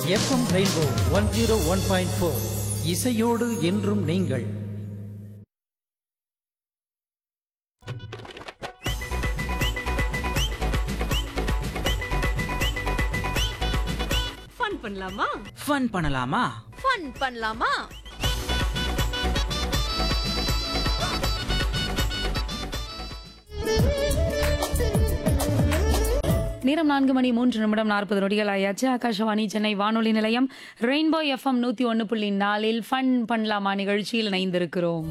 FM rainbow one zero one point four இசையோடு என்றும் நீங்கள் ஃபன் பண்ணலாமா ஃபன் பண்ணலாமா ஃபன் பண்ணலாமா நேரம் நான்கு மணி மூன்று நிமிடம் நாற்பது நொடிகள் ஆயாச்சு ஆகாஷவாணி சென்னை வானொலி நிலையம் ரெயின்போ எஃப்எம் நூத்தி ஒன்று புள்ளி நாலில் ஃபன் பண்ணலாமா நிகழ்ச்சியில் இணைந்திருக்கிறோம்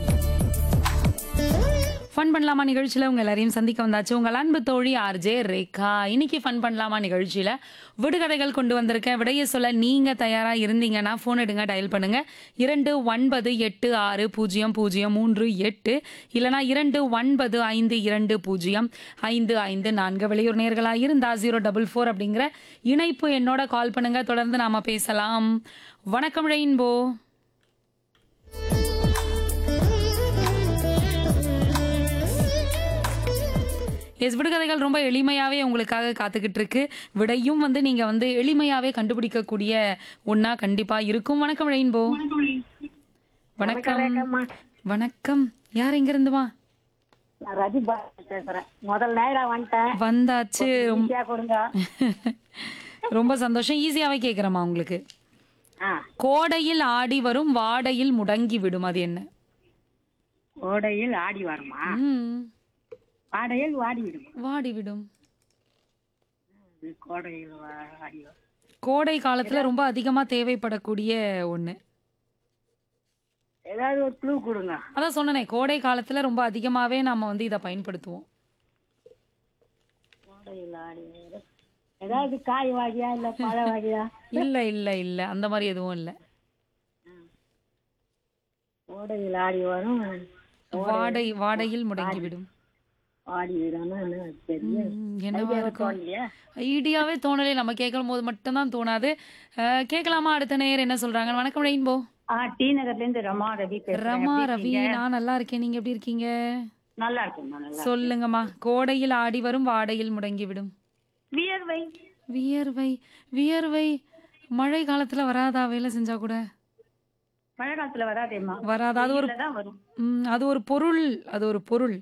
ஃபன் பண்ணலாமா நிகழ்ச்சியில் உங்க எல்லாரையும் சந்திக்க வந்தாச்சு உங்கள் அன்பு தோழி ஆர்ஜே ரேகா இன்னைக்கு ஃபன் பண்ணலாமா நிகழ்ச்சியில் விடுகதைகள் கொண்டு வந்திருக்கேன் விடைய சொல்ல நீங்க தயாரா இருந்தீங்கன்னா ஃபோன் எடுங்க டயல் பண்ணுங்க இரண்டு ஒன்பது எட்டு ஆறு பூஜ்ஜியம் பூஜ்ஜியம் மூன்று எட்டு இல்லனா இரண்டு ஒன்பது ஐந்து இரண்டு பூஜ்ஜியம் ஐந்து ஐந்து நான்கு வெளியூர் நேர்களாக இருந்தா ஜீரோ டபுள் ஃபோர் அப்படிங்கிற இணைப்பு என்னோட கால் பண்ணுங்க தொடர்ந்து நாம பேசலாம் வணக்கம் ரெயின்போ எஸ் விடுகதைகள் ரொம்ப எளிமையாவே உங்களுக்காக காத்துக்கிட்டு இருக்கு விடையும் வந்து நீங்க வந்து எளிமையாவே கண்டுபிடிக்கக்கூடிய ஒண்ணா கண்டிப்பா இருக்கும் வணக்கம் ரெயின்போ வணக்கம் வணக்கம் யார் எங்க இருந்துமா நான் ரதி பாரதி பேசுறேன் முதல் நேரம் வந்துட்டேன் வந்தாச்சு ஈஸியா கொடுங்க ரொம்ப சந்தோஷம் ஈஸியாவே கேக்குறேம்மா உங்களுக்கு ஆ கோடையில் ஆடி வரும் வாடையில் முடங்கி விடும் அது என்ன கோடையில் ஆடி வருமா ம், வாடையில் வாடி விடும் வாடி விடும் கோடையில் வா- ஆடி வரும் கோடை காலத்துல ரொம்ப அதிகமா தேவைப்படக்கூடிய ஒண்ணு ஏதாவது ஒரு க்ளூ கொடுங்க அதான் சொன்னனே கோடை காலத்துல ரொம்ப அதிகமாவே நாம வந்து இதை பயன்படுத்துவோம் கோடையில் ஆடி வரும் ஏதாவது காய் வாகியா இல்ல பழ வாகியா இல்ல இல்ல இல்ல அந்த மாதிரி எதுவும் இல்ல கோடையில் ஆடி வரும் வாடை வாடையில் முடங்கி விடும் ஆடி விடும்னா என்ன தெரியல ம், என்னவா இருக்கும் தோணலையா ஐடியாவே தோணலே நம்ம கேட்கும் போது மட்டும்தான் தோணாது அஹ், கேட்கலாமா அடுத்த நேயர் என்ன சொல்றாங்க வணக்கம் ரெயின்போ ஆ டி நகர்ல இருந்து ரமா ரவி பேசுறேன் ரமா எப்படி ரவி இருக்கீங்க? நான் நல்லா இருக்கேன் நீங்க எப்படி இருக்கீங்க நல்லா இருக்குமா நல்லா சொல்லுங்கம்மா கோடையில் ஆடி வரும் வாடையில் முடங்கி விடும் வியர்வை வியர்வை வியர்வை மழை காலத்துல வராதா வேலை செஞ்சா கூட மழை காலத்துல வராதேம்மா வராதா அது ஒரு தான் வரும் ம், அது ஒரு பொருள் அது ஒரு பொருள்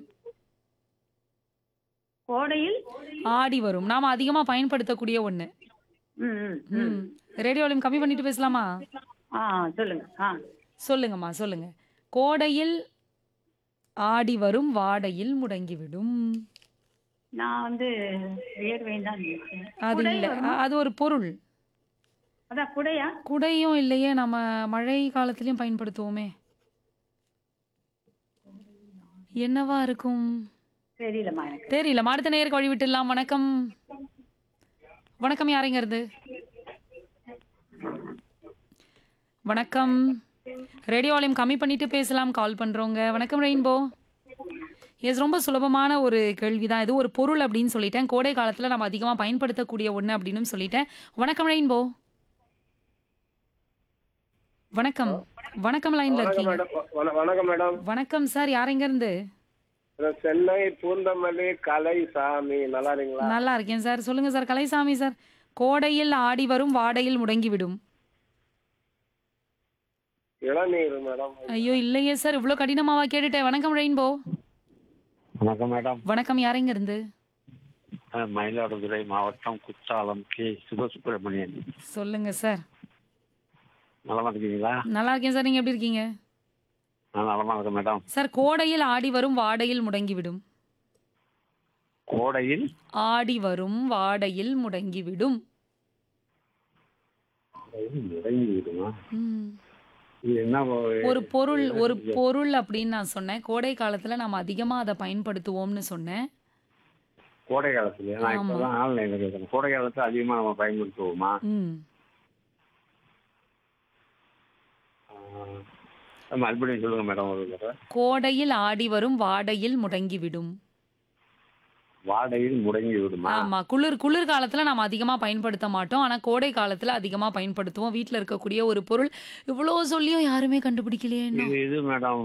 கோடையில் ஆடி வரும் நாம அதிகமா பயன்படுத்தக்கூடிய ஒண்ணு ம் ம், ம் ம் ரேடியோலையும் கம்மி பண்ணிட்டு பேசலாமா ஆ சொல்லுங்க ஆ சொல்லுங்கம்மா சொல்லுங்க கோடையில் ஆடி வரும் வாடையில் முடங்கிவிடும் நான் வந்து வியர்வைன்னு தான் நினைச்சேன் அது இல்ல அ- அது ஒரு பொருள் அதான் குடையா குடையும் இல்லையே நம்ம மழை காலத்திலயும் பயன்படுத்துவோமே என்னவா இருக்கும் தெரியலம்மா எனக்கு தெரியல அடுத்த நேருக்கு வழி விட்டுடலாம் வணக்கம் வணக்கம் யாரைங்க இருந்து வணக்கம் ரேடியோ வால்யூம் கம்மி பண்ணிட்டு பேசலாம் கால் பண்றோங்க வணக்கம் ரெயின்போ எஸ் ரொம்ப சுலபமான ஒரு கேள்விதான் இது ஒரு பொருள் அப்படின்னு சொல்லிட்டேன் கோடை காலத்துல நம்ம அதிகமா பயன்படுத்தக்கூடிய ஒண்ணு அப்படின்னு சொல்லிட்டேன் வணக்கம் ரெயின்போ வணக்கம் வணக்கம் லைன்ல இருக்கீங்க மேடம் வண- வணக்கம் மேடம் வணக்கம் சார் யாரெங்க இருந்து நான் சென்னை பூந்தமல்லி கலைசாமி நல்லா இருக்கீங்களா நல்லா இருக்கேன் சார் சொல்லுங்க சார் கலைசாமி சார் கோடையில் ஆடி வரும் வாடையில் முடங்கி விடும் இளநீர் மேடம் ஐயோ இல்லையே சார் இவ்வளோ கடினமாவா கேட்டுட்டேன் வணக்கம் ரெயின்போ வணக்கம் மேடம் வணக்கம் யாரெங்க இருந்து அஹ் மயிலாடுதுறை மாவட்டம் குற்றாலம் கே சிவசுப்பிரமணியன் சொல்லுங்க சார் நலமா இருக்கீங்களா நல்லா இருக்கேன் சார் நீங்க எப்படி இருக்கீங்க நான் நலமா இருக்கேன் மேடம் சார் கோடையில் ஆடி வரும் வாடையில் முடங்கி விடும் கோடையில் ஆடி வரும் வாடையில் முடங்கி விடும் இறங்கி விடுமா ம். இது என்ன ஒரு- ஒரு பொருள் ஒரு பொருள் அப்படின்னு நான் சொன்னேன் கோடை காலத்துல நம்ம அதிகமா அதை பயன்படுத்துவோம்னு சொன்னேன் கோடை காலத்துல நான் இப்பதான் ஆன்லைன்ல கேட்கறேன் கோடை காலத்துல அதிகமா நம்ம பயன்படுத்துவோமா ம் அஹ் மறுபடியும் சொல்லுங்க மேடம் ஒரு தடவை கோடையில் ஆடி வரும் வாடையில் முடங்கி விடும் வாடையில் முடங்கி விடுமா ஆமா குளிர் குளிர் காலத்துல நம்ம அதிகமா பயன்படுத்த மாட்டோம் ஆனா கோடை காலத்துல அதிகமா பயன்படுத்துவோம் வீட்ல இருக்கக்கூடிய ஒரு பொருள் இவ்வளோ சொல்லியும் யாருமே கண்டுபிடிக்கலையே இன்னும் இது இது மேடம்